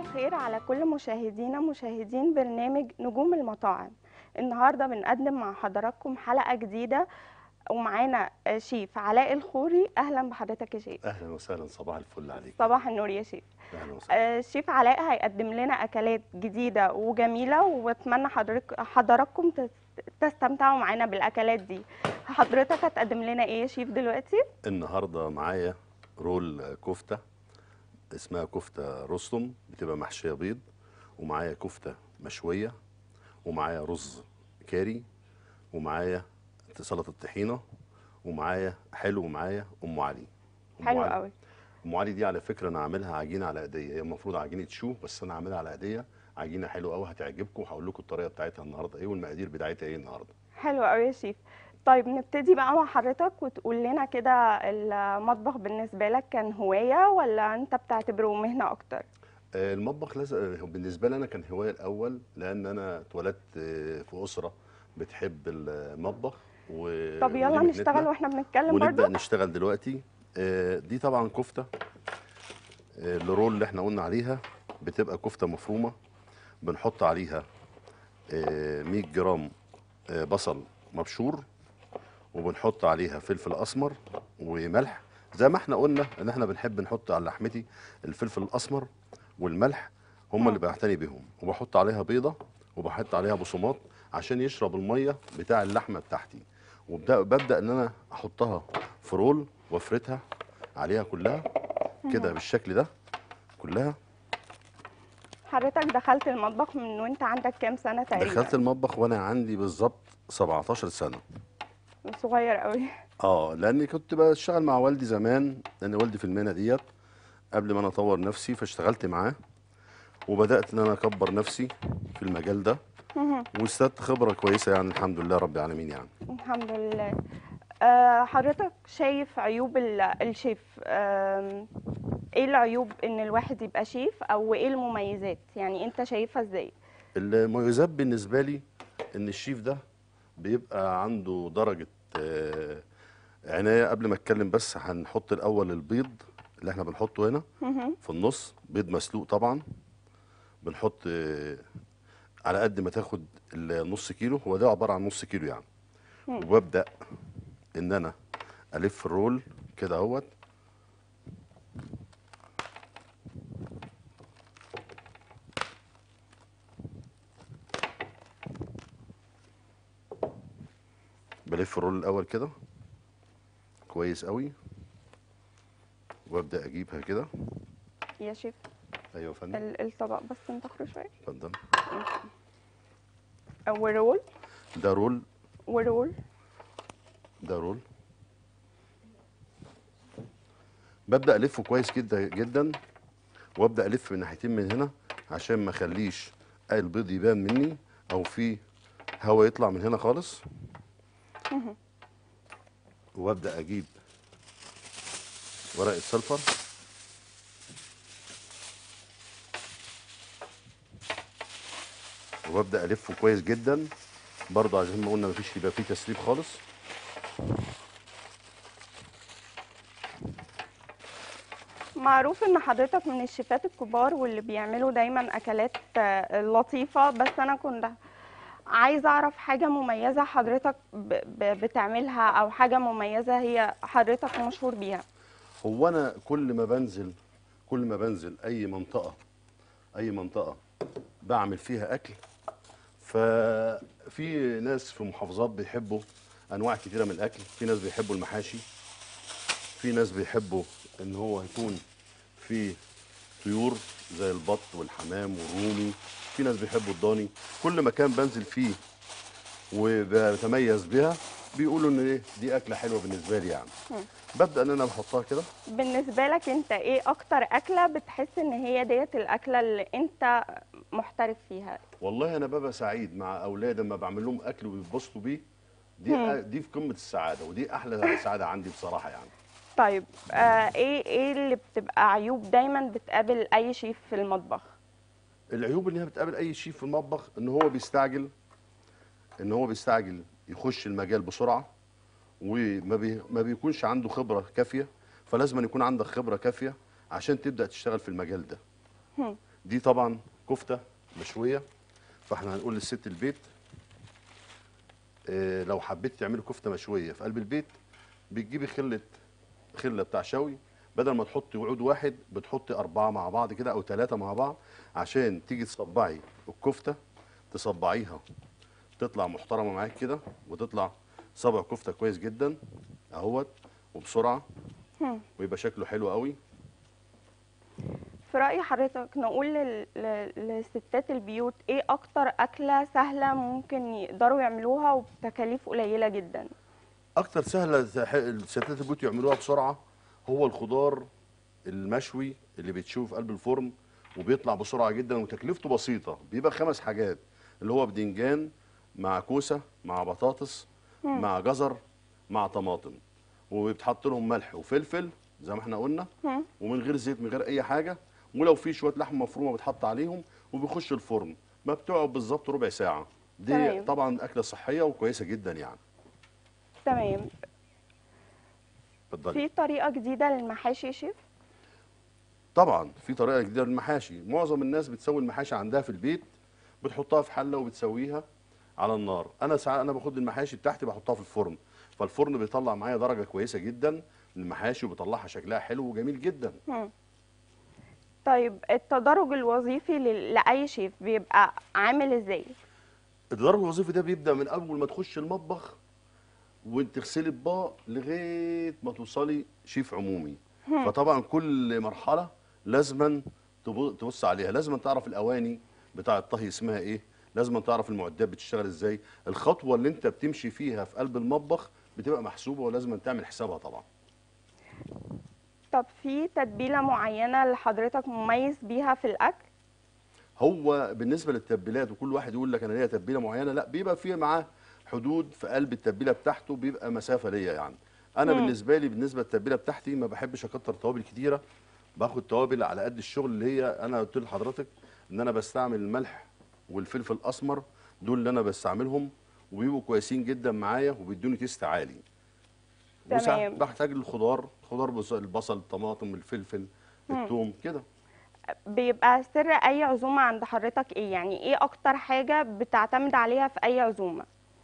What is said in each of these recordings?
الخير على كل مشاهدينا مشاهدين برنامج نجوم المطاعم النهارده بنقدم مع حضراتكم حلقة جديدة ومعانا شيف علاء الخوري اهلا بحضرتك يا شيف اهلا وسهلا صباح الفل عليك صباح النور يا شيف اهلا وسهلا آه، الشيف علاء هيقدم لنا اكلات جديدة وجميلة واتمنى حضرتك حضراتكم تس- تستمتعوا معانا بالاكلات دي حضرتك هتقدم لنا ايه يا شيف دلوقتي النهارده معايا رول كفته اسمها كفته رستم بتبقى محشيه بيض ومعايا كفته مشويه ومعايا رز كاري ومعايا سلطه طحينه ومعايا حلو ومعايا ام علي أم حلو علي. قوي ام علي دي على فكره انا عاملها عجينه على ايديا هي المفروض عجينه شو بس انا عاملها على ايديا عجينه حلوه قوي هتعجبكم وهقول لكم الطريقه بتاعتها النهارده ايه والمقادير بتاعتها ايه النهارده حلو قوي يا شيف طيب نبتدي بقى مع حضرتك وتقول لنا كده المطبخ بالنسبة لك كان هواية ولا انت بتعتبره مهنة اكتر آه، المطبخ لازم بالنسبه لي انا كان هوايه الاول لان انا اتولدت آه، في اسره بتحب المطبخ و طب يلا ودي نشتغل مهنتنا. واحنا بنتكلم ونبدا برضو نشتغل دلوقتي آه، دي طبعا كفته آه، الرول اللي احنا قلنا عليها بتبقى كفته مفرومه بنحط عليها آه، 100 جرام آه، بصل مبشور وبنحط عليها فلفل اسمر وملح زي ما احنا قلنا ان احنا بنحب نحط على لحمتي الفلفل الاسمر والملح هم اللي بعتني بيهم وبحط عليها بيضه وبحط عليها بصمات عشان يشرب الميه بتاع اللحمه بتاعتي وببدا ببدا ان انا احطها في رول وافردها عليها كلها كده بالشكل ده كلها حضرتك دخلت المطبخ من وانت عندك كام سنة تقريبا دخلت المطبخ وانا عندي بالظبط 17 سنه صغير قوي اه لاني كنت بشتغل مع والدي زمان لان والدي في المهنه ديت قبل ما انا اطور نفسي فاشتغلت معاه وبدات ان انا اكبر نفسي في المجال ده واستفدت خبره كويسه يعني الحمد لله رب العالمين يعني الحمد لله آه، حضرتك شايف عيوب ال- الشيف آم، ايه العيوب ان الواحد يبقى شيف او ايه المميزات يعني انت شايفها ازاي المميزات بالنسبه لي ان الشيف ده بيبقى عنده درجه آه، عنايه قبل ما اتكلم بس هنحط الاول البيض اللي احنا بنحطه هنا في النص بيض مسلوق طبعا بنحط آه، على قد ما تاخد النص كيلو هو ده عباره عن نص كيلو يعني وببدا ان انا الف الرول كده اهوت بلف الرول الاول كده كويس قوي وابدا اجيبها كده يا شيف ايوه يا فندم ال- الطبق بس انتخره شويه اتفضل ورول ده رول ورول ده رول ببدا الفه كويس جدا جدا وابدا الف من ناحيتين من هنا عشان ما اخليش البيض يبان مني او في هواء يطلع من هنا خالص وابدا اجيب ورقه سلفر وببدا الفه كويس جدا برضه عشان ما قلنا مفيش يبقى فيه تسريب خالص معروف ان حضرتك من الشيفات الكبار واللي بيعملوا دايما اكلات آه، لطيفه بس انا كنت عايزه اعرف حاجه مميزه حضرتك ب- ب- بتعملها او حاجه مميزه هي حضرتك مشهور بيها هو انا كل ما بنزل كل ما بنزل اي منطقه اي منطقه بعمل فيها اكل ففي ناس في محافظات بيحبوا انواع كتيره من الاكل في ناس بيحبوا المحاشي في ناس بيحبوا ان هو يكون في طيور زي البط والحمام والرومي في ناس بيحبوا الضاني كل مكان بنزل فيه وبتميز بها بيقولوا ان ايه دي اكله حلوه بالنسبه لي يعني ببدا ان انا بحطها كده بالنسبه لك انت ايه اكتر اكله بتحس ان هي ديت الاكله اللي انت محترف فيها والله انا ببقى سعيد مع اولادي لما بعمل لهم اكل ويتبسطوا بيه دي دي في قمه السعاده ودي احلى سعاده عندي بصراحه يعني طيب آه ايه ايه اللي بتبقى عيوب دايما بتقابل اي شيف في المطبخ العيوب اللي هي بتقابل اي شيف في المطبخ ان هو بيستعجل ان هو بيستعجل يخش المجال بسرعه وما بي ما بيكونش عنده خبره كافيه فلازم أن يكون عندك خبره كافيه عشان تبدا تشتغل في المجال ده دي طبعا كفته مشويه فاحنا هنقول للست البيت آه، لو حبيت تعملي كفته مشويه في قلب البيت بتجيبي خله خله بتاع شوي بدل ما تحطي عود واحد بتحطي اربعه مع بعض كده او ثلاثه مع بعض عشان تيجي تصبعي الكفته تصبعيها تطلع محترمه معاك كده وتطلع صبع كفته كويس جدا اهوت وبسرعه ويبقى شكله حلو قوي في رأي حضرتك نقول لل- ل- لستات البيوت ايه اكتر اكلة سهلة ممكن يقدروا يعملوها وبتكاليف قليلة جدا اكتر سهله تح- الستات البيوت يعملوها بسرعه هو الخضار المشوي اللي بتشوف في قلب الفرن وبيطلع بسرعه جدا وتكلفته بسيطه بيبقى خمس حاجات اللي هو بدنجان مع كوسه مع بطاطس مع جزر مع طماطم وبيتحط لهم ملح وفلفل زي ما احنا قلنا مم. ومن غير زيت من غير اي حاجه ولو في شويه لحمه مفرومه بتحط عليهم وبيخش الفرن ما بتقعد بالظبط ربع ساعه دي تمام. طبعا اكله صحيه وكويسه جدا يعني تمام اتفضلي في طريقة جديدة للمحاشي يا شيف طبعا في طريقه جديده للمحاشي معظم الناس بتسوي المحاشي عندها في البيت بتحطها في حله وبتسويها على النار انا ساعات انا باخد المحاشي بتاعتي بحطها في الفرن فالفرن بيطلع معايا درجه كويسه جدا للمحاشي وبيطلعها شكلها حلو وجميل جدا طيب التدرج الوظيفي لل- لأي شيف بيبقى عامل ازاي التدرج الوظيفي ده بيبدا من اول ما تخش المطبخ وانت تغسلي اطباق لغايه ما توصلي شيف عمومي فطبعا كل مرحله لازما تبو- تبص عليها لازما تعرف الاواني بتاع الطهي اسمها ايه لازما تعرف المعدات بتشتغل ازاي الخطوه اللي انت بتمشي فيها في قلب المطبخ بتبقى محسوبه ولازما تعمل حسابها طبعا طب في تتبيلة معينة اللي حضرتك مميز بيها في الأكل هو بالنسبه للتتبيلات وكل واحد يقول لك انا ليا تتبيله معينه لا بيبقى فيه معاه حدود في قلب التتبيله بتاعته بيبقى مسافه ليا يعني انا مم. بالنسبه لي بالنسبه للتتبيله بتاعتي ما بحبش اكتر توابل كتيره باخد توابل على قد الشغل اللي هي انا قلت لحضرتك ان انا بستعمل الملح والفلفل الاسمر دول اللي انا بستعملهم وبيبقوا كويسين جدا معايا وبيدوني تيست عالي وساعات تمام. بحتاج الخضار خضار بص- البصل الطماطم الفلفل الثوم كده بيبقى سر أي عزومة عند حضرتك ايه يعني ايه أكتر حاجة بتعتمد عليها في أي عزومة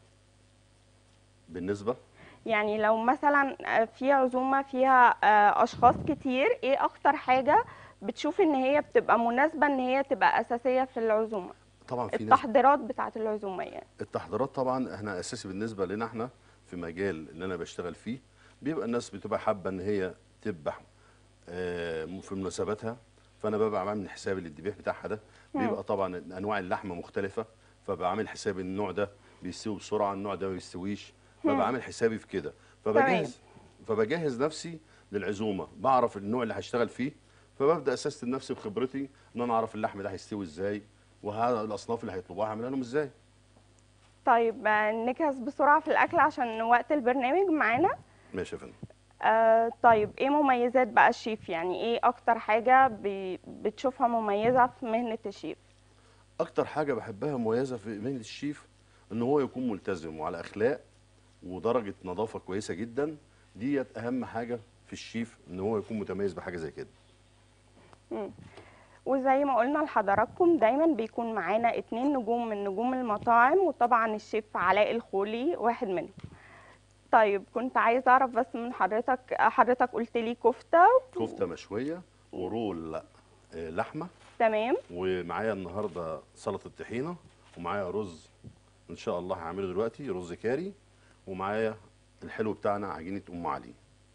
بالنسبه يعني لو مثلا في عزومة فيها آه، أشخاص كتير ايه أكتر حاجة بتشوف إن هي بتبقى مناسبة إن هي تبقى أساسية في العزومة طبعا في ناس التحضيرات بتاعة العزومة يعني التحضيرات طبعا احنا اساسي بالنسبه لنا احنا في مجال اللي انا بشتغل فيه بيبقى الناس بتبقى حابه ان هي تذبح آه، في مناسباتها فانا ببقى عامل حسابي للذبيح بتاعها ده بيبقى طبعا انواع اللحمه مختلفه فببقى عامل حسابي ان النوع ده بيستوي بسرعه النوع ده ما بيستويش ببقى عامل حسابي في كده فبجهز فبجهز نفسي للعزومه بعرف النوع اللي هشتغل فيه فببدا اسست نفسي بخبرتي ان انا اعرف اللحم ده هيستوي ازاي وهذا الاصناف اللي هيطلبوها هعملها لهم ازاي طيب آه، نجهز بسرعة في الأكل عشان وقت البرنامج معانا ماشي يا فندم آه طيب ايه مميزات بقى الشيف يعني ايه اكتر حاجة بي- بتشوفها مميزة في مهنة الشيف اكتر حاجه بحبها مميزه في مهنه الشيف ان هو يكون ملتزم وعلى اخلاق ودرجه نظافه كويسه جدا ديت اهم حاجه في الشيف ان هو يكون متميز بحاجه زي كده وزي ما قلنا لحضراتكم دايما بيكون معانا اتنين نجوم من نجوم المطاعم وطبعا الشيف علاء الخولي واحد منهم طيب كنت عايزة اعرف بس من حضرتك حضرتك قلت لي كفتة كفته مشويه ورول آه، لحمه تمام ومعايا النهارده سلطه طحينه ومعايا رز ان شاء الله هعمله دلوقتي رز كاري ومعايا الحلو بتاعنا عجينه ام علي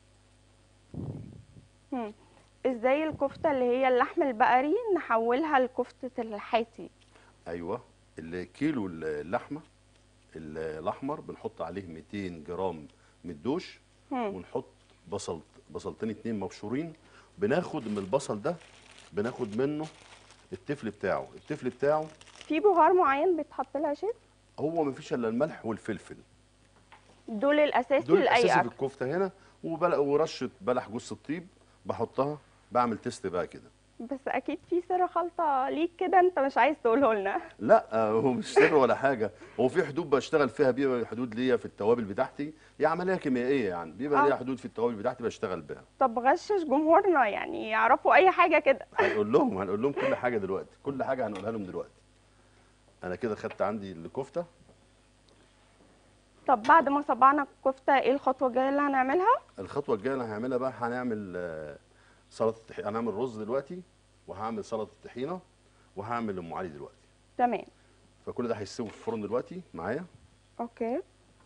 مم. ازاي الكفتة اللي هي اللحم البقري نحولها لكفتة الحاتي ايوه الكيلو اللحمه الاحمر بنحط عليه 200 جرام مدوش مم. ونحط بصل بصلتين اتنين مبشورين بناخد من البصل ده بناخد منه التفل بتاعه التفل بتاعه في بهار معين بيتحط لها شيف هو ما فيش الا الملح والفلفل دول الاساسي دول لاي الاساسي في اكل الكفته هنا وبل... ورشه بلح جوز الطيب بحطها بعمل تيست بقى كده بس اكيد في سر خلطه ليك كده انت مش عايز تقوله لنا لا آه، هو مش سر ولا حاجه هو في حدود بشتغل فيها بيبقى حدود ليا في التوابل بتاعتي هي عمليه كيميائيه يعني بيبقى آه. ليها حدود في التوابل بتاعتي بشتغل بيها طب غشش جمهورنا يعني يعرفوا اي حاجه كده هنقول لهم هنقول لهم كل حاجه دلوقتي كل حاجه هنقولها لهم دلوقتي انا كده خدت عندي الكفته طب بعد ما صبعنا الكفته ايه الخطوه الجايه اللي هنعملها الخطوه الجايه اللي هنعملها بقى هنعمل آه، سلطه الطحينه هنعمل رز دلوقتي وهعمل سلطه الطحينه وهعمل ام علي دلوقتي تمام فكل ده هيستوي في الفرن دلوقتي معايا اوكي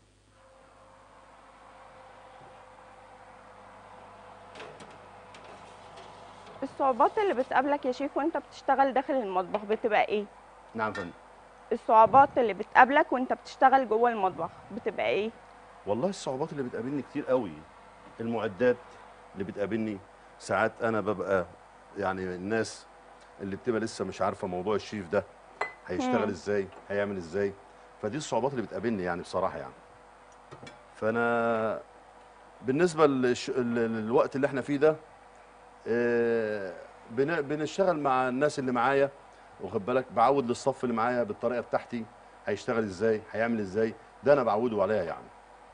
الصعوبات اللي بتقابلك يا شيف وانت بتشتغل داخل المطبخ بتبقى ايه نعم يا فندم الصعوبات اللي بتقابلك وانت بتشتغل جوه المطبخ بتبقى ايه والله الصعوبات اللي بتقابلني كتير قوي المعدات اللي بتقابلني ساعات انا ببقى يعني الناس اللي بتبقى لسه مش عارفه موضوع الشيف ده هيشتغل مم. ازاي هيعمل ازاي فدي الصعوبات اللي بتقابلني يعني بصراحه يعني فانا بالنسبه للش... لل- للوقت اللي احنا فيه ده آه، بن... بنشتغل مع الناس اللي معايا واخد بالك بعود للصف اللي معايا بالطريقه بتاعتي هيشتغل ازاي هيعمل ازاي ده انا بعوده عليها يعني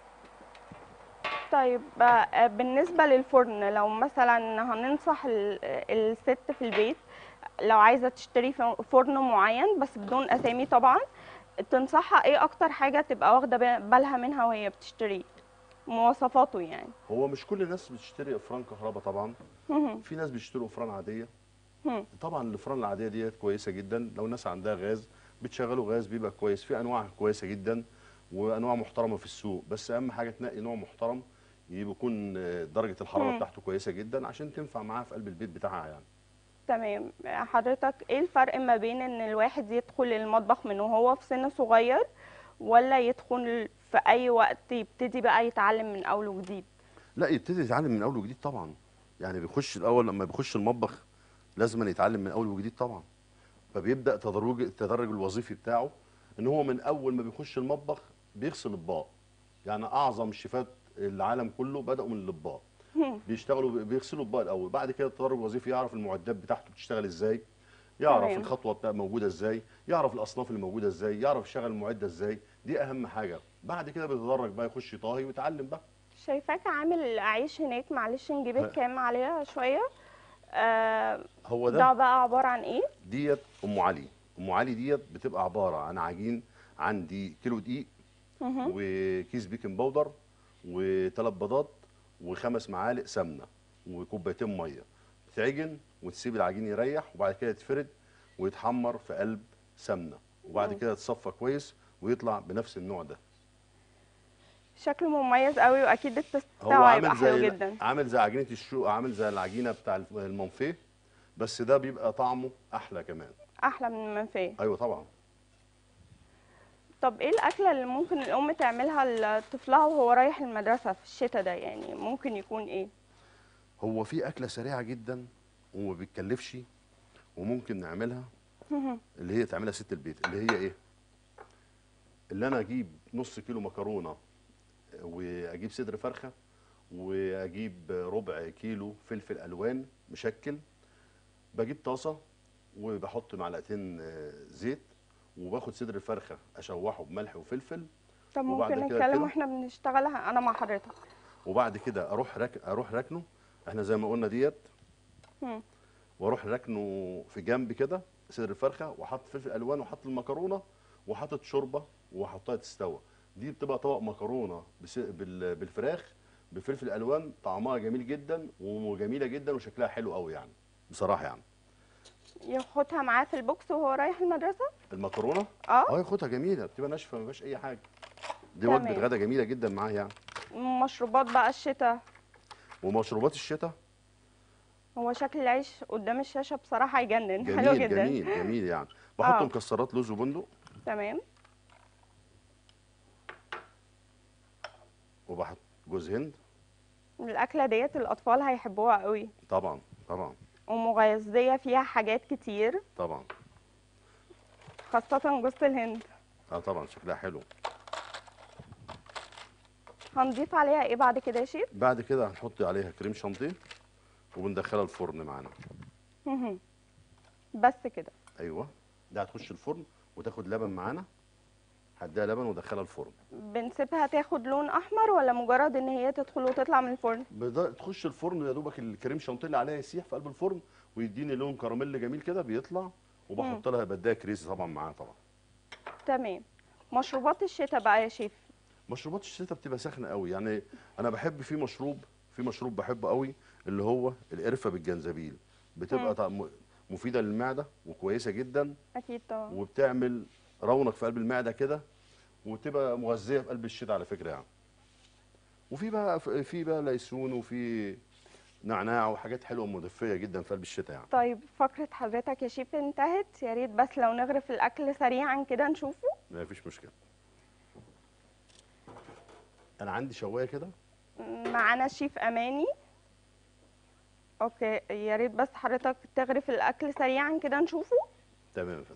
طيب آه، بالنسبة للفرن لو مثلا هننصح ال- الست في البيت لو عايزة تشتري ف- فرن معين بس بدون أسامي طبعا تنصحها ايه أكتر حاجة تبقى واخدة ب- بالها منها وهي بتشتريه مواصفاته يعني هو مش كل الناس بتشتري افران كهرباء طبعا مهم. في ناس بيشتروا افران عاديه مم. طبعا الافران العاديه ديت كويسه جدا لو الناس عندها غاز بتشغلوا غاز بيبقى كويس في انواع كويسه جدا وانواع محترمه في السوق بس اهم حاجه تنقي نوع محترم يكون آه، درجه الحراره مم. بتاعته كويسه جدا عشان تنفع معاها في قلب البيت بتاعها يعني تمام حضرتك ايه الفرق ما بين ان الواحد يدخل المطبخ من وهو في سن صغير ولا يدخل في اي وقت يبتدي بقى يتعلم من اول وجديد لا يبتدي يتعلم من اول وجديد طبعا يعني بيخش الاول لما بيخش المطبخ لازم يتعلم من اول وجديد طبعا فبيبدا تدرج التدرج الوظيفي بتاعه ان هو من اول ما بيخش المطبخ بيغسل اطباق يعني اعظم شيفات العالم كله بداوا من الاطباق بيشتغلوا بيغسلوا اطباق الاول بعد كده التدرج الوظيفي يعرف المعدات بتاعته بتشتغل ازاي يعرف تمام. الخطوه بتاع موجوده ازاي يعرف الاصناف اللي موجوده ازاي يعرف يشغل المعده ازاي دي اهم حاجه بعد كده بيتدرج بقى يخش طاهي ويتعلم بقى شايفاك عامل عيش هناك معلش نجيب الكام عليها شويه آه هو ده ده بقى عباره عن ايه ديت ام علي ام علي ديت بتبقى عباره عن عجين عندي كيلو دقيق مهم. وكيس بيكنج باودر وثلاث بيضات وخمس معالق سمنه وكوبايتين ميه بتعجن وتسيب العجين يريح وبعد كده يتفرد ويتحمر في قلب سمنه وبعد مم. كده يتصفى كويس ويطلع بنفس النوع ده شكله مميز قوي واكيد التست هو بتاعه هيبقى عامل حلو زي جدا عامل زي عجينه الشو عامل زي العجينه بتاع المنفيه بس ده بيبقى طعمه احلى كمان احلى من المنفيه ايوه طبعا طب ايه الاكله اللي ممكن الام تعملها لطفلها وهو رايح المدرسه في الشتاء ده يعني ممكن يكون ايه هو في اكله سريعه جدا وما بتكلفش وممكن نعملها اللي هي تعملها ست البيت اللي هي ايه اللي انا اجيب نص كيلو مكرونه واجيب صدر فرخه واجيب ربع كيلو فلفل الوان مشكل بجيب طاسه وبحط معلقتين آه، زيت وباخد صدر الفرخه اشوحه بملح وفلفل طب وبعد ممكن كده نتكلم كده؟ واحنا بنشتغلها انا مع حضرتك وبعد كده اروح رك... اروح ركنه احنا زي ما قلنا ديت مم. واروح ركنه في جنب كده صدر الفرخه وحط فلفل الوان وحط المكرونه وحاطط شوربه وحطها تستوى دي بتبقى طبق مكرونه بس... بال... بالفراخ بفلفل الوان طعمها جميل جدا وجميله جدا وشكلها حلو قوي يعني بصراحه يعني ياخدها معاه في البوكس وهو رايح المدرسه المكرونه اه اه ياخدها جميله بتبقى ناشفه ما فيهاش اي حاجه دي وجبه تمام. غدا جميله جدا معاها يعني مشروبات بقى الشتاء ومشروبات الشتاء هو شكل العيش قدام الشاشه بصراحه يجنن حلو جميل جدا جميل جميل يعني بحط آه. مكسرات لوز وبندق تمام وبحط جوز هند الاكله ديت الاطفال هيحبوها قوي طبعا طبعا ومغذيه فيها حاجات كتير طبعا خاصه جوز الهند اه طبعا شكلها حلو هنضيف عليها ايه بعد كده يا شيف بعد كده هنحط عليها كريم شانتيه وبندخلها الفرن معانا مهم. بس كده ايوه ده هتخش الفرن وتاخد لبن معانا هديها لبن ودخلها الفرن بنسيبها تاخد لون احمر ولا مجرد ان هي تدخل وتطلع من الفرن بدا- تخش الفرن يا دوبك الكريم شانتيه اللي عليها يسيح في قلب الفرن ويديني لون كراميل جميل كده بيطلع وبحط لها بدايه كريزي طبعا معاها طبعا تمام مشروبات الشتاء بقى يا شيف مشروبات الشتاء بتبقى ساخنه قوي يعني انا بحب في مشروب في مشروب بحبه قوي اللي هو القرفه بالجنزبيل بتبقى طعم مفيده للمعده وكويسه جدا اكيد طبعا وبتعمل رونق في قلب المعده كده وتبقى مغذيه في قلب الشتاء على فكره يعني وفي بقى في بقى ليسون وفي نعناع وحاجات حلوه مدفيه جدا في قلب الشتاء يعني طيب فقرة حضرتك يا شيف انتهت يا ريت بس لو نغرف الاكل سريعا كده نشوفه ما فيش مشكله انا عندي شوايه كده معانا الشيف اماني اوكي يا ريت بس حضرتك تغرف الاكل سريعا كده نشوفه تمام يا فندم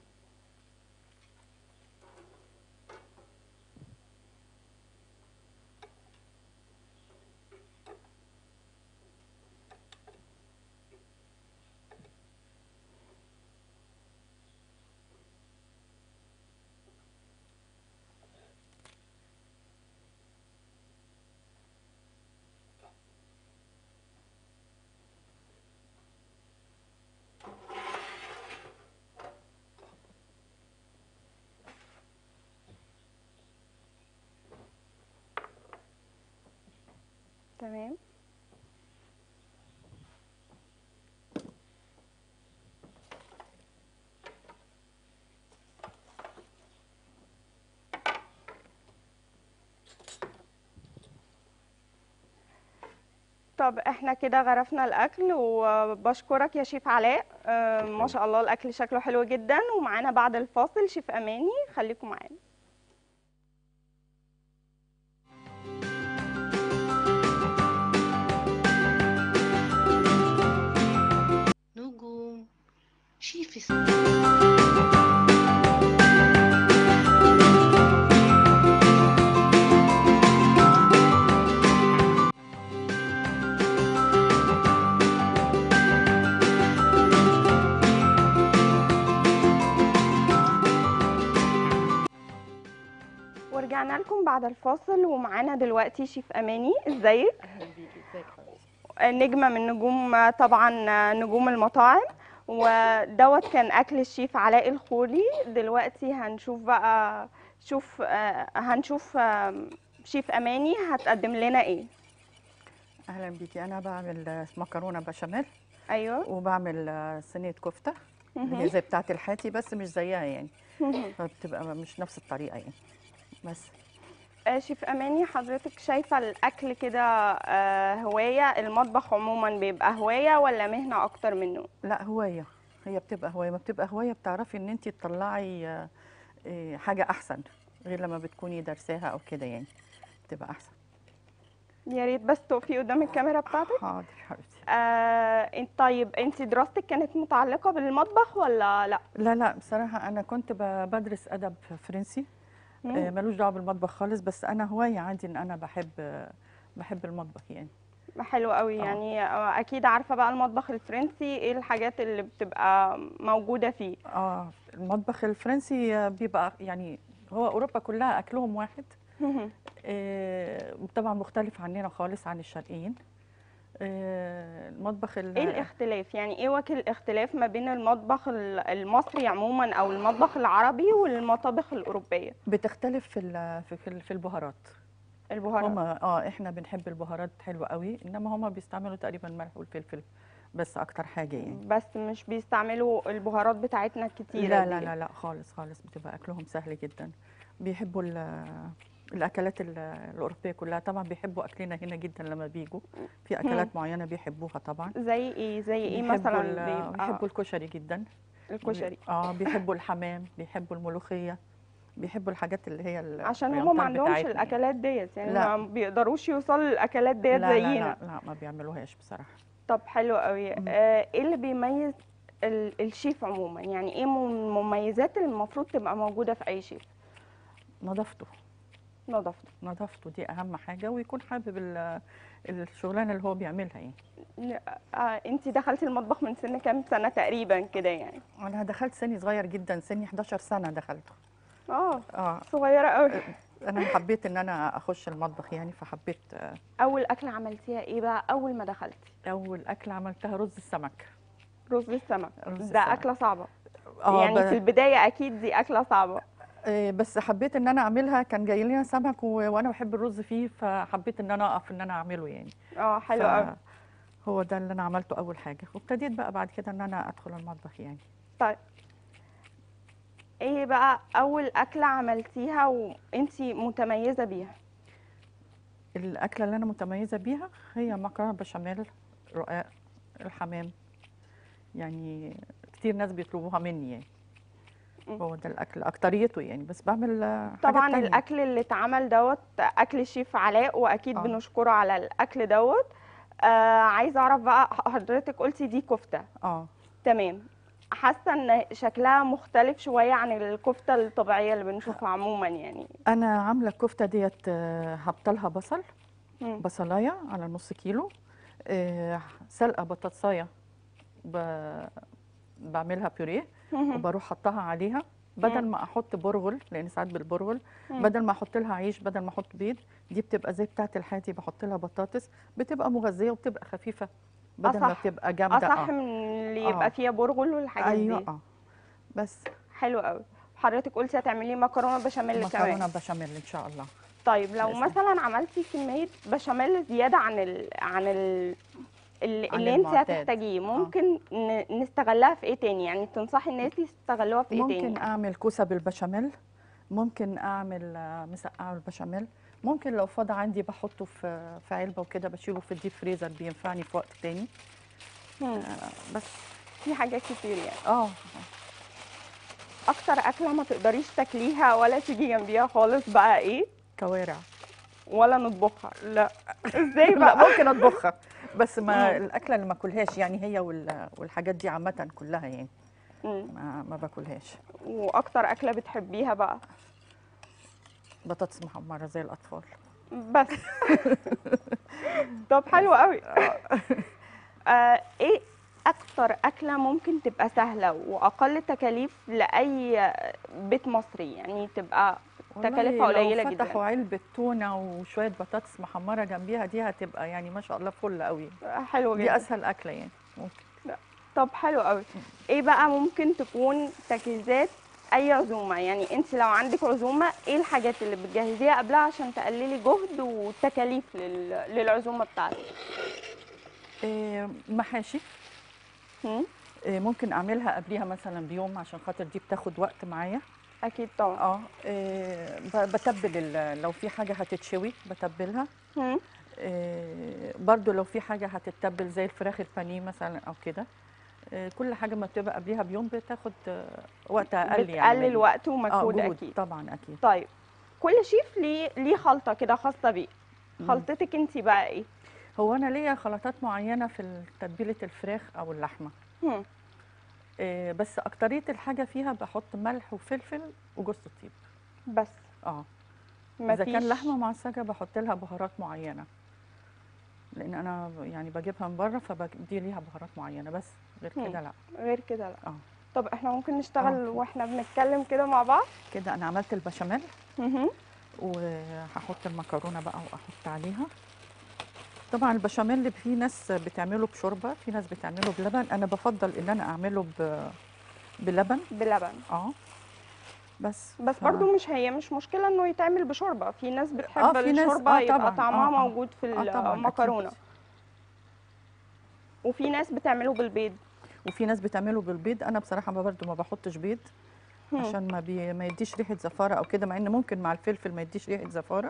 تمام طب احنا كده غرفنا الاكل وبشكرك يا شيف علاء آه، ما شاء الله الاكل شكله حلو جدا ومعانا بعد الفاصل شيف اماني خليكم معانا نجوم شيف ورجعنا لكم بعد الفاصل ومعانا دلوقتي شيف اماني ازيك اهلا بيكي ازيك حضرتك نجمة من نجوم طبعا نجوم المطاعم ودوت كان أكل الشيف علاء الخولي دلوقتي هنشوف بقى شوف آه، هنشوف آم، شيف أماني هتقدم لنا إيه اهلا بيكي انا بعمل آه، مكرونه بشاميل أيوه وبعمل آه، صينيه كفته اللي هي زي بتاعه الحاتي بس مش زيها يعني فبتبقى مش نفس الطريقه يعني بس آه، شيف أماني حضرتك شايفة الأكل كده آه، هواية المطبخ عموما بيبقى هواية ولا مهنة أكتر منه لا هوايه هي بتبقى هوايه ما بتبقى هوايه بتعرفي ان انت تطلعي آه، آه، حاجه احسن غير لما بتكوني دارساها او كده يعني بتبقى احسن يا ريت بس تقفي قدام الكاميرا بتاعتك حاضر حبيبتي آه، إنت- طيب انت دراستك كانت متعلقة بالمطبخ ولا لا لا لا بصراحه انا كنت ب- بدرس ادب فرنسي مم. آه، ملوش دعوه بالمطبخ خالص بس انا هوايه عندي ان انا بحب آه، بحب المطبخ يعني حلو قوي آه. يعني آه، اكيد عارفه بقى المطبخ الفرنسي ايه الحاجات اللي بتبقى موجوده فيه اه المطبخ الفرنسي آه، بيبقى يعني هو اوروبا كلها اكلهم واحد آه، طبعا مختلف عننا خالص عن الشرقيين آه، المطبخ ال- ايه الاختلاف يعني ايه وجه الاختلاف ما بين المطبخ ال- المصري عموما او المطبخ العربي والمطابخ الاوروبيه بتختلف في ال- في في- في البهارات البهارات هما اه احنا بنحب البهارات حلوه قوي انما هما بيستعملوا تقريبا الملح والفلفل بس اكتر حاجه يعني بس مش بيستعملوا البهارات بتاعتنا الكتيره لا دي. لا لا لا خالص خالص بتبقى اكلهم سهل جدا بيحبوا ال- الاكلات ال- الاوروبيه كلها طبعا بيحبوا اكلنا هنا جدا لما بيجوا في اكلات معينه بيحبوها طبعا زي ايه زي ايه بيحبوا مثلا ال- بيبقى بيحبوا الكشري جدا الكشري اه بيحبوا الحمام بيحبوا الملوخيه بيحبوا الحاجات اللي هي ال- عشان هم ما الأمطار عندهمش بتاعتنا يعني. الاكلات ديت يعني لا. ما بيقدروش يوصلوا للاكلات ديت لا لا زينا لا لا ما بيعملوهاش بصراحه طب حلو قوي مم. آه، ايه اللي بيميز ال- الشيف عموما يعني ايه من المميزات اللي المفروض تبقى موجوده في اي شيف نظافته نظافته نظافته دي اهم حاجه ويكون حابب ال- الشغلانه اللي هو بيعملها يعني آه انت دخلتي المطبخ من سن كام سنه تقريبا كده يعني انا دخلت سني صغير جدا سني 11 سنه دخلته اه اه صغيره قوي انا حبيت ان انا اخش المطبخ يعني فحبيت آه، اول اكله عملتيها ايه بقى اول ما دخلتي اول اكله عملتها رز السمك رز السمك رز ده السمك. اكله صعبه اه يعني ب- في البدايه اكيد دي اكله صعبه آه، بس حبيت ان انا اعملها كان جاي لنا سمك و... وانا بحب الرز فيه فحبيت ان انا اقف ان انا اعمله يعني اه حلو قوي هو ده اللي انا عملته اول حاجه وابتديت بقى بعد كده ان انا ادخل المطبخ يعني طيب ايه بقى اول اكله عملتيها وانتي متميزه بيها الاكله اللي انا متميزه بيها هي مكرونه بشاميل رقاق الحمام يعني كتير ناس بيطلبوها مني يعني مم. هو ده الاكل اكتريته يعني بس بعمل آه، حاجات طبعا تانية. الاكل اللي اتعمل دوت اكل شيف علاء واكيد آه. بنشكره على الاكل دوت آه عايزه اعرف بقى حضرتك قلتي دي كفته اه تمام حاسه ان شكلها مختلف شويه عن الكفته الطبيعيه اللي بنشوفها عموما يعني انا عامله الكفته ديت آه، هبطلها بصل مم. بصلايه على نص كيلو آه، سلقه بطاطسايه ب- بعملها بيوريه مهم. وبروح حطها عليها بدل مم. ما احط برغل لان ساعات بالبرغل مم. بدل ما احط لها عيش بدل ما احط بيض دي بتبقى زي بتاعه الحاتي بحط لها بطاطس بتبقى مغذيه وبتبقى خفيفه بدل ما أصح. بتبقى جامده اصح من اللي يبقى آه. فيها برغل والحاجات ايوه دي اه بس حلو قوي حضرتك قلتي هتعملي مكرونه بشاميل كمان مكرونه بشاميل ان شاء الله طيب لو بإذن مثلا عملتي كميه بشاميل زياده عن ال... عن ال... اللي, عن اللي انت المعتاد. هتحتاجيه ممكن ن... نستغلها في ايه تاني يعني تنصحي الناس يستغلوها في ايه ممكن تاني اعمل كوسه بالبشاميل ممكن اعمل آه، مسقعه بالبشاميل ممكن لو فاض عندي بحطه في في علبه وكده بشيله في الديب فريزر بينفعني في وقت تاني مم. آه، بس في حاجات كتير يعني اه اكتر اكله ما تقدريش تاكليها ولا تيجي جنبيها خالص بقى ايه كوارع ولا نطبخها لا ازاي لا بقى ممكن اطبخها بس ما مم. الاكله اللي ما اكلهاش يعني هي وال- والحاجات دي عامه كلها يعني مم. ما, ما باكلهاش واكتر اكله بتحبيها بقى بطاطس محمره زي الاطفال بس طب حلو قوي آه ايه اكتر اكله ممكن تبقى سهله واقل تكاليف لاي بيت مصري يعني تبقى تكاليفها والله قليله لو جدا فتحوا علبه تونه وشويه بطاطس محمره جنبيها دي هتبقى يعني ما شاء الله فل قوي حلو دي جدا اسهل اكله يعني ممكن طب حلو قوي ايه بقى ممكن تكون تجهيزات اي عزومه يعني انت لو عندك عزومه ايه الحاجات اللي بتجهزيها قبلها عشان تقللي جهد وتكاليف لل... للعزومه بتاعتك إيه، محاشي هم؟ إيه، ممكن اعملها قبليها مثلا بيوم عشان خاطر دي بتاخد وقت معايا اكيد طبعا اه إيه، ب- بتبل ال- لو في حاجه هتتشوي بتبلها هم؟ إيه، برضو لو في حاجه هتتبل زي الفراخ البانيه مثلا او كده إيه، كل حاجه ما بتبقى قبليها بيوم بتاخد آه، وقت اقل يعني بتقلل مني. وقت اه ومجهود جهد اكيد طبعا اكيد طيب كل شيف ليه ليه خلطه كده خاصه بيه خلطتك انت بقى ايه هو انا ليا خلطات معينه في تتبيله الفراخ او اللحمه هم. إيه، بس اكتريه الحاجه فيها بحط ملح وفلفل وجوز الطيب بس اه ما اذا كان لحمه معصجه بحط لها بهارات معينه لان انا يعني بجيبها من بره فبدي ليها بهارات معينه بس غير مم. كده لا غير كده لا اه طب احنا ممكن نشتغل آه. واحنا بنتكلم كده مع بعض كده انا عملت البشاميل مهم. وهحط المكرونه بقى واحط عليها طبعا البشاميل في ناس بتعمله بشوربه في ناس بتعمله بلبن انا بفضل ان انا اعمله ب... بلبن بلبن اه بس بس ف- برضو مش هي مش مشكله انه يتعمل بشوربه في ناس بتحب آه، في ناس- الشوربه آه، يبقى طبعاً. طعمها آه، آه. موجود في آه، طبعاً، أكيد. المكرونه وفي ناس بتعمله بالبيض وفي ناس بتعمله بالبيض انا بصراحه ما برضو ما بحطش بيض هم. عشان ما بي... ما يديش ريحه زفاره او كده مع ان ممكن مع الفلفل ما يديش ريحه زفاره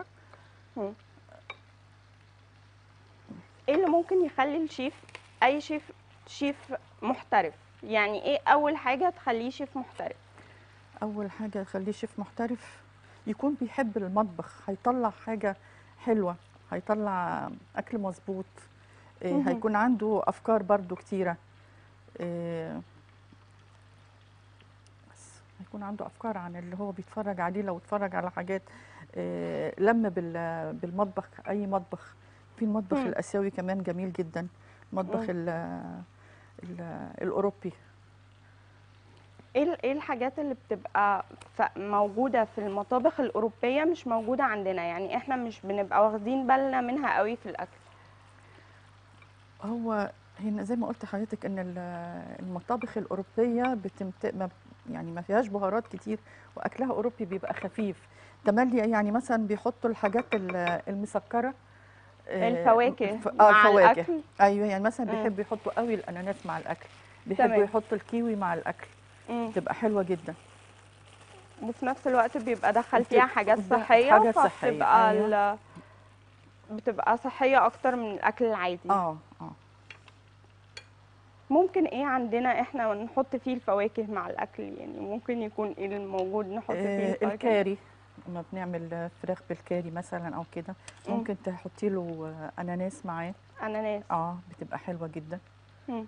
ايه اللي ممكن يخلي الشيف اي شيف شيف محترف يعني ايه اول حاجه تخليه شيف محترف اول حاجه يخليه شيف محترف يكون بيحب المطبخ هيطلع حاجه حلوه هيطلع اكل مظبوط إيه، مهم. هيكون عنده افكار برضو كتيره إيه، بس هيكون عنده افكار عن اللي هو بيتفرج عليه لو اتفرج على حاجات آه، لم بال- بالمطبخ اي مطبخ في المطبخ مم. الاسيوي كمان جميل جدا المطبخ مم. ال ال الاوروبي ايه ال- ايه الحاجات اللي بتبقى ف- موجوده في المطابخ الاوروبيه مش موجوده عندنا يعني احنا مش بنبقى واخدين بالنا منها قوي في الاكل هو هنا زي ما قلت لحضرتك ان ال- المطابخ الاوروبيه بتمت... ما يعني ما فيهاش بهارات كتير واكلها اوروبي بيبقى خفيف تملي يعني مثلا بيحطوا الحاجات ال- المسكره آه، الفواكه ف- مع اه الفواكه الاكل ايوه يعني مثلا مم. بيحبوا يحطوا قوي الاناناس مع الاكل بيحبوا تمام. يحطوا الكيوي مع الاكل مم. تبقى حلوه جدا وفي نفس الوقت بيبقى دخل بت- فيها حاجات ده صحيه حاجات صحية، فبتبقى أيوة. ال- بتبقى صحيه اكتر من الاكل العادي اه اه ممكن ايه عندنا احنا نحط فيه الفواكه مع الاكل يعني ممكن يكون ايه الموجود نحط فيه آه، الفواكه الكاري لما بنعمل فراخ بالكاري مثلا او كده مم. ممكن تحطي له آه، اناناس معاه اناناس اه بتبقى حلوه جدا مم.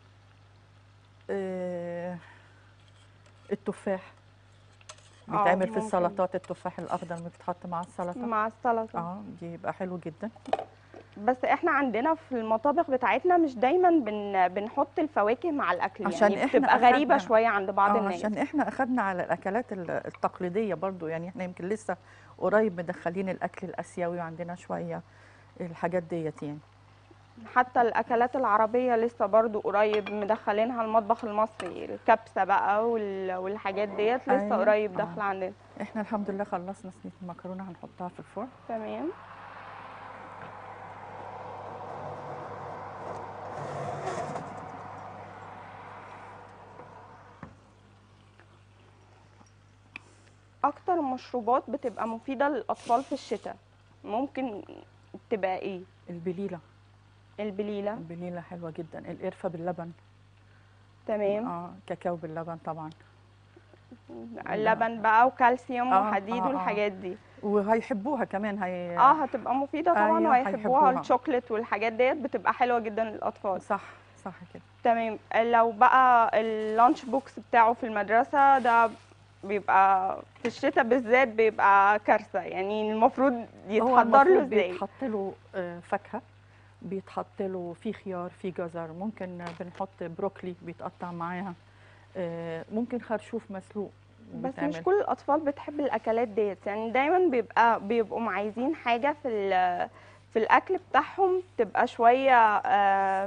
آه، التفاح آه، بيتعمل في ممكن. السلطات التفاح الاخضر اللي بيتحط مع السلطه مع السلطه اه بيبقى حلو جدا بس احنا عندنا في المطابخ بتاعتنا مش دايما بن بنحط الفواكه مع الاكل عشان يعني إحنا بتبقى غريبه أخدنا- شويه عند بعض آه الناس عشان احنا اخدنا على الاكلات ال- التقليديه برضو يعني احنا يمكن لسه قريب مدخلين الاكل الاسيوي وعندنا شويه الحاجات ديت يعني حتى الاكلات العربيه لسه برضو قريب مدخلينها المطبخ المصري الكبسه بقى وال- والحاجات ديت لسه أيوة. قريب آه. داخله عندنا احنا الحمد لله خلصنا صينيه المكرونه هنحطها في الفرن تمام اكتر مشروبات بتبقى مفيده للاطفال في الشتاء ممكن تبقى ايه البليله البليله البليله حلوه جدا القرفه باللبن تمام اه كاكاو باللبن طبعا اللبن بقى وكالسيوم آه، وحديد آه، آه. والحاجات دي وهيحبوها كمان هي اه هتبقى مفيده طبعا أيوة، وهيحبوها هيحبوها. الشوكليت والحاجات ديت بتبقى حلوه جدا للاطفال صح صح كده تمام لو بقى اللانش بوكس بتاعه في المدرسه ده بيبقى في الشتاء بالذات بيبقى كارثه يعني المفروض هو يتحضر له المفروض ازاي بيتحط له آه، فاكهه بيتحط له في خيار في جزر ممكن بنحط بروكلي بيتقطع معاها آه، ممكن خرشوف مسلوق بس مش بيتعمل. كل الاطفال بتحب الاكلات ديت يعني دايما بيبقى بيبقوا عايزين حاجه في ال- في الاكل بتاعهم تبقى شويه آه،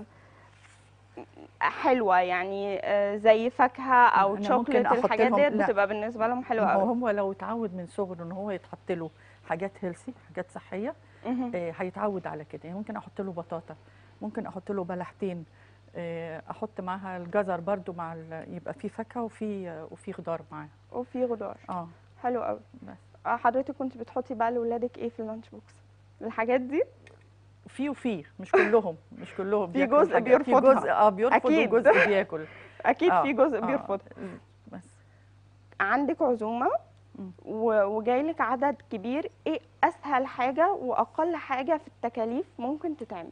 حلوه يعني آه، زي فاكهه او أنا شوكليت ممكن أحط الحاجات لهم- ديت لا. بتبقى بالنسبه لهم حلوه ما هو قوي هو لو اتعود من صغره ان هو يتحط له حاجات هيلسي حاجات صحيه مهم. آه، هيتعود على كده يعني ممكن احط له بطاطا ممكن احط له بلحتين آه، احط معاها الجزر برضو مع ال- يبقى في فاكهه وفي آه، وفي خضار معاها وفي خضار اه حلو قوي بس آه، حضرتك كنت بتحطي بقى لاولادك ايه في اللانش بوكس الحاجات دي في وفي مش كلهم مش كلهم في بياكلوا جزء الحاجات. في بيرفضها. جزء اه بيرفض أكيد. وجزء بياكل اكيد آه، في جزء آه، بيرفض بس عندك عزومه مم. و- وجايلك عدد كبير ايه اسهل حاجه واقل حاجه في التكاليف ممكن تتعمل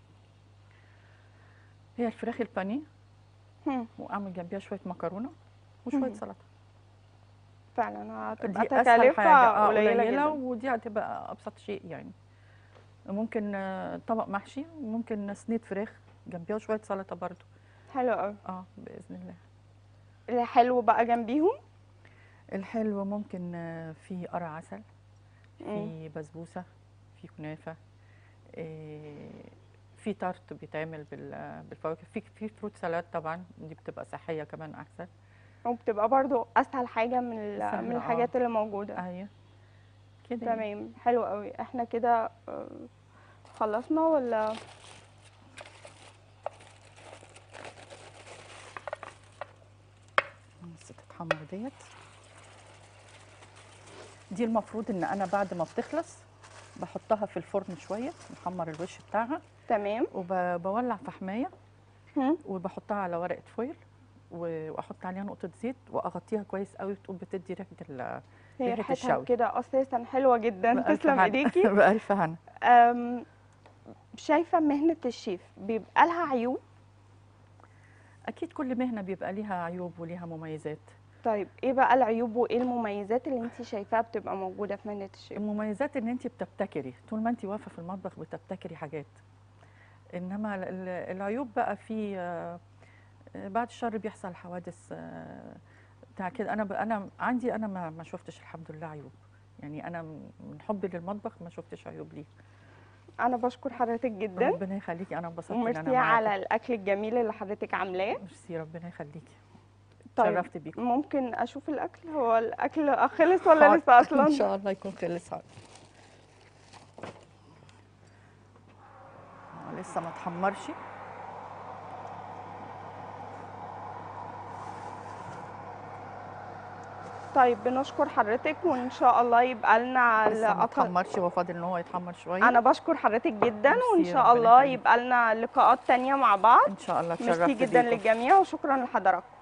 هي الفراخ البانيه هم، واعمل جنبيها شويه مكرونه وشويه مم. سلطه فعلا هتبقى دي اسهل تكاليفها حاجه آه، قليله, قليله جدا ودي هتبقى ابسط شيء يعني ممكن آه، طبق محشي وممكن صينيه فراخ جنبيها شويه سلطه برضو حلو قوي اه باذن الله الحلو بقى جنبيهم الحلو ممكن آه، في قرع عسل مم. في بسبوسه في كنافه آه، في تارت بيتعمل بال- بالفواكه في في فروت سالاد طبعا دي بتبقى صحيه كمان احسن وبتبقى برضو اسهل حاجه من ال- سهلة، من آه. الحاجات اللي موجوده ايوه كده يعني. تمام حلو قوي احنا كده آه، خلصنا ولا بس تتحمر ديت دي المفروض ان انا بعد ما بتخلص بحطها في الفرن شويه نحمر الوش بتاعها تمام وبولع فحمايه هم، وبحطها على ورقه فويل و- واحط عليها نقطه زيت واغطيها كويس قوي تقوم بتدي ريحه ال هي ريحة ريحتها الشوي. كده اساسا حلوه جدا بألف تسلم هنا. ايديكي بألف هنا أم، شايفه مهنه الشيف بيبقى لها عيوب اكيد كل مهنه بيبقى ليها عيوب وليها مميزات طيب ايه بقى العيوب وايه المميزات اللي انت شايفاها بتبقى موجوده في مهنه الشيف المميزات ان انت بتبتكري طول ما انت واقفه في المطبخ بتبتكري حاجات انما ال- ال- العيوب بقى في آه، آه، بعد الشر بيحصل حوادث آه، بتاع كده انا ب- انا عندي انا ما ما شفتش الحمد لله عيوب يعني انا من حبي للمطبخ ما شفتش عيوب ليه انا بشكر حضرتك جدا ربنا يخليكي انا انبسطت ان انا وميرسي معاكي على الاكل الجميل اللي حضرتك عاملاه ميرسي ربنا يخليكي طيب شرفت بيكم ممكن اشوف الاكل هو الاكل خلص ولا حاضر. لسه اصلا ان شاء الله يكون خلص حاضر. آه، لسه ما اتحمرش طيب بنشكر حضرتك وان شاء الله يبقى لنا لسه ما لقاء- اتحمرش هو فاضل ان هو يتحمر شويه انا بشكر حضرتك جدا وان ميرسي، شاء ربنا الله يخليك. يبقى لنا لقاءات تانية مع بعض ان شاء الله ميرسي اتشرفت جدا بيكم للجميع وشكرا لحضراتكم